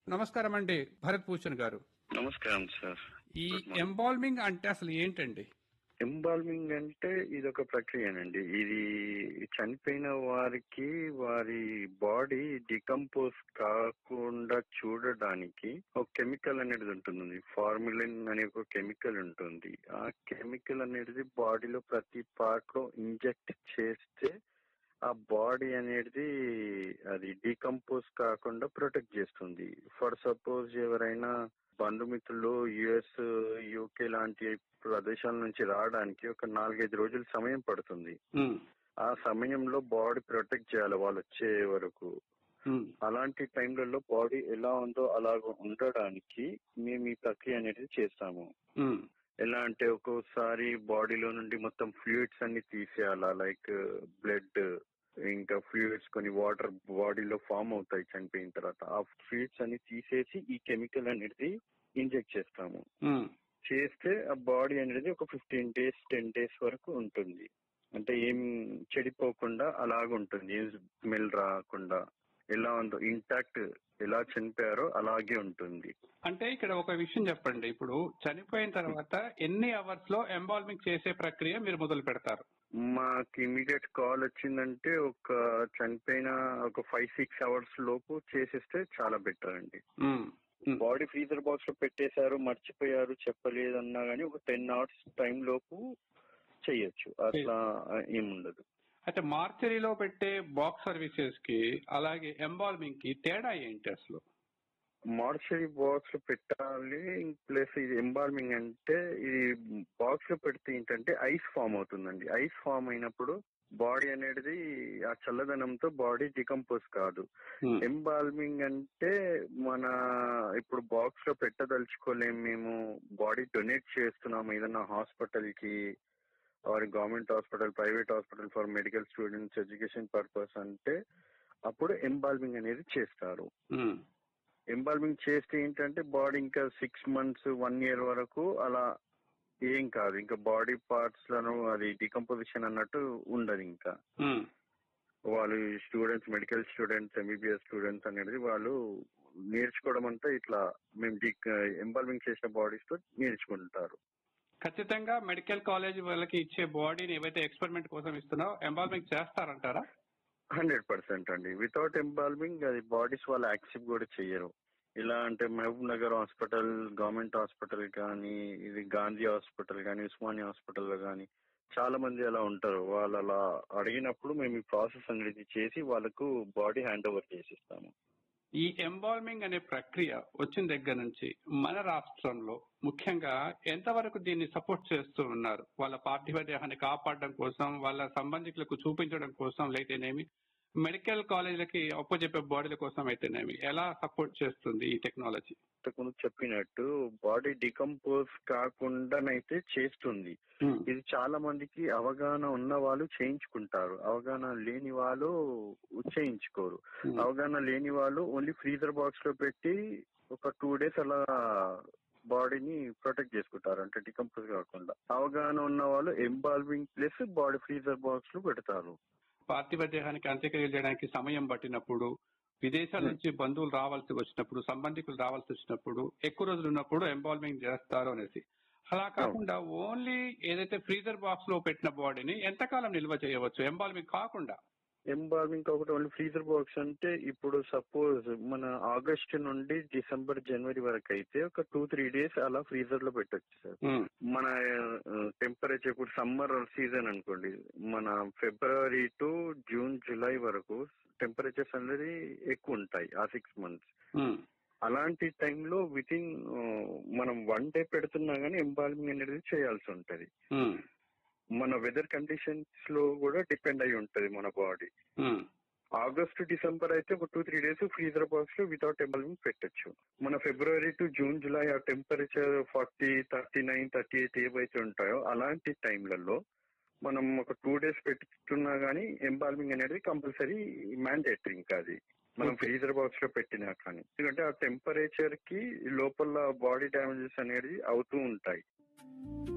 నమస్కారం అండి భరత్ భూషణ్ గారు నమస్కారం సార్ ఈ ఎంబాల్మింగ్ అంటే అసలు ఏంటండి ఎంబాల్మింగ్ అంటే ఇది ఒక ప్రక్రియనండి ఇది చనిపోయిన వారికి వారి బాడీ డికంపోజ్ కాకుండా చూడడానికి ఒక కెమికల్ అనేది ఉంటుంది ఫార్ములిన్ అనే ఒక కెమికల్ ఉంటుంది ఆ కెమికల్ అనేది బాడీలో ప్రతి పార్ట్ లో ఇంజెక్ట్ చేస్తే ఆ బాడీ అనేది అది డీకంపోజ్ కాకుండా ప్రొటెక్ట్ చేస్తుంది ఫర్ సపోజ్ ఎవరైనా బంధుమిత్రులు యుఎస్ యూకే లాంటి ప్రదేశాల నుంచి రావడానికి ఒక నాలుగైదు రోజులు సమయం పడుతుంది ఉమ్, ఆ సమయంలో బాడీ ప్రొటెక్ట్ చేయాలి వాళ్ళు వచ్చే వరకు ఉమ్, అలాంటి టైంలలో బాడీ ఎలా ఉందో అలాగ ఉండడానికి మేము ఈ ప్రక్రియ అనేది చేస్తాము ఉమ్, ఎలా అంటే ఒక్కోసారి బాడీలో నుండి మొత్తం ఫ్లూయిడ్స్ అన్ని తీసేయాలా లైక్ బ్లడ్ ఇంకా ఫ్లూయిడ్స్ కొన్ని వాటర్ బాడీలో ఫామ్ అవుతాయి చనిపోయిన తర్వాత ఆ ఫ్లూయిడ్స్ అన్ని తీసేసి ఈ కెమికల్ అనేది ఇంజెక్ట్ చేస్తాము ఉమ్. చేస్తే ఆ బాడీ అనేది ఒక ఫిఫ్టీన్ డేస్ టెన్ డేస్ వరకు ఉంటుంది అంటే ఏం చెడిపోకుండా అలాగ ఉంటుంది ఏం స్మెల్ రాకుండా ఎలా ఉందో ఇంటాక్ట్ ఎలా చనిపోయారో అలాగే ఉంటుంది అంటే ఇక్కడ ఒక విషయం చెప్పండి ఇప్పుడు చనిపోయిన తర్వాత ఎన్ని అవర్స్ లో ఎంబాల్మింగ్ చేసే ప్రక్రియ మీరు మొదలు పెడతారు మాకు ఇమీడియట్ కాల్ వచ్చిందంటే ఒక చనిపోయిన ఒక ఫైవ్ సిక్స్ అవర్స్ లోపు చేసేస్తే చాలా బెటర్ అండి ఉమ్, ఉమ్, బాడీ ఫ్రీజర్ బాక్స్ లో పెట్టేశారు మర్చిపోయారు చెప్పలేదన్నా గానీ ఒక టెన్ అవర్స్ టైం లోపు చెయ్యొచ్చు అట్లా ఏముండదు అయితే మార్చరీలో పెట్టే బాక్స్ సర్వీసెస్ కి అలాగే ఎంబాల్మింగ్ కి తేడా ఏంటి అసలు మార్చరీ బాక్స్ లో పెట్టాలి ప్లస్ ఇది ఎంబాల్మింగ్ అంటే ఇది బాక్స్ లో పెడితే ఏంటంటే ఐస్ ఫామ్ అవుతుందండి ఐస్ ఫామ్ అయినప్పుడు బాడీ అనేది ఆ చల్లదనంతో బాడీ డికంపోజ్ కాదు ఉమ్, ఎంబాల్మింగ్ అంటే మన ఇప్పుడు బాక్స్ లో పెట్టదలుచుకోలేం మేము బాడీ డొనేట్ చేస్తున్నాము ఏదన్నా హాస్పిటల్ కి or government hospital private hospital for medical students education purpose అంటే అప్పుడు ఎంబాల్మింగ్ అనేది చేస్తారు ఉమ్, ఎంబాల్మింగ్ చేస్తే ఏంటంటే బాడీ ఇంకా సిక్స్ మంత్స్ వన్ ఇయర్ వరకు అలా ఏం కాదు ఇంకా బాడీ పార్ట్స్ లను అది డికంపోజిషన్ అన్నట్టు ఉండదు ఇంకా ఉమ్. వాళ్ళు students medical students MBBS students అనేది వాళ్ళు నేర్చుకోవడం అంతా ఇట్లా మేము ఎంబాల్మింగ్ చేసిన బాడీస్ తో నేర్చుకుంటారు ఖచ్చితంగా మెడికల్ కాలేజ్ వాళ్ళకి ఇచ్చే బాడీని ఏవైతే ఎక్స్పెరిమెంట్ కోసం ఇస్తున్నారో ఎంబాల్మింగ్ చేస్తారంటారా హండ్రెడ్ పర్సెంట్ అండి వితౌట్ ఎంబాల్మింగ్ అది బాడీస్ వాళ్ళు యాక్సెప్ట్ కూడా చెయ్యరు ఇలా అంటే Mahbub Nagar hospital government hospital కానీ ఇది గాంధీ హాస్పిటల్ కానీ ఉస్మానియా హాస్పిటల్ కానీ చాలా మంది అలా ఉంటారు వాళ్ళు అలా అడిగినప్పుడు మేము ఈ ప్రాసెస్ అనేది చేసి వాళ్ళకు బాడీ హ్యాండ్ ఓవర్ చేసిస్తాము ఈ ఎంబాల్మింగ్ అనే ప్రక్రియ వచ్చిన దగ్గర నుంచి మన రాష్ట్రంలో ముఖ్యంగా ఎంతవరకు దీన్ని సపోర్ట్ చేస్తూ ఉన్నారు వాళ్ళ పార్థివ దేహాన్ని కాపాడడం కోసం వాళ్ళ సంబంధికులకు చూపించడం కోసం అయితేనేమి మెడికల్ కాలేజీలకి అప్పచెప్పే బాడీల కోసం అయితేనేమి ఎలా సపోర్ట్ చేస్తుంది ఈ టెక్నాలజీ ఇంతకుముందు చెప్పినట్టు బాడీ డికంపోజ్ కాకుండానైతే చేస్తుంది ఇది చాలా మందికి అవగాహన ఉన్న వాళ్ళు చేయించుకుంటారు అవగాహన లేని వాళ్ళు చేయించుకోరు అవగాహన లేని వాళ్ళు ఓన్లీ ఫ్రీజర్ బాక్స్ లో పెట్టి ఒక టూ డేస్ అలా బాడీని ప్రొటెక్ట్ చేసుకుంటారు అంటే డికంపోజ్ కాకుండా అవగాహన ఉన్న వాళ్ళు embalming plus body freezer box లో పెడతారు పార్థివ దేహానికి అంత్యక్రియలు చేయడానికి సమయం పట్టినప్పుడు విదేశాల నుంచి బంధువులు రావాల్సి వచ్చినప్పుడు సంబంధికులు రావాల్సి వచ్చినప్పుడు ఎక్కువ రోజులు ఉన్నప్పుడు ఎంబాల్మింగ్ చేస్తారు అనేసి అలా కాకుండా ఓన్లీ ఏదైతే ఫ్రీజర్ బాక్స్ లో పెట్టిన బాడీని ఎంతకాలం నిల్వ చేయవచ్చు ఎంబాల్మింగ్ కాకుండా ఎంబాల్మింగ్ ఒకటి ఓన్లీ ఫ్రీజర్ బాక్స్ అంటే ఇప్పుడు సపోజ్ మన ఆగస్ట్ నుండి డిసెంబర్ జనవరి వరకు అయితే ఒక టూ త్రీ డేస్ అలా ఫ్రీజర్ లో పెట్టొచ్చు సార్ ఉమ్, మన టెంపరేచర్ ఇప్పుడు సమ్మర్ సీజన్ అనుకోండి మన ఫిబ్రవరి టు జూన్ జూలై వరకు టెంపరేచర్స్ అనేది ఎక్కువ ఉంటాయి ఆ సిక్స్ మంత్స్ ఉమ్, అలాంటి టైంలో విత్ ఇన్ మనం వన్ డే పెడుతున్నా గానీ ఎంబాల్మింగ్ అనేది చేయాల్సి ఉంటది ఉమ్, మన వెదర్ కండిషన్స్ లో కూడా డిపెండ్ అయి ఉంటది మన బాడీ ఉమ్. ఆగస్ట్ డిసెంబర్ అయితే ఒక two three days freezer box లో వితౌట్ ఎంబాల్మింగ్ పెట్టొచ్చు మన ఫిబ్రవరి టు జూన్ జూలై ఆ temperature forty thirty nine thirty eight ఏవైతే ఉంటాయో అలాంటి టైంలలో మనం ఒక టూ డేస్ పెట్టుకున్నా గానీ ఎంబాల్మింగ్ అనేది కంపల్సరీ మ్యాండేటరీ ఇంకా అది మనం ఫ్రీజర్ బాక్స్ లో పెట్టినా కానీ ఎందుకంటే ఆ టెంపరేచర్ కి లోపల బాడీ డ్యామేజెస్ అనేది అవుతూ ఉంటాయి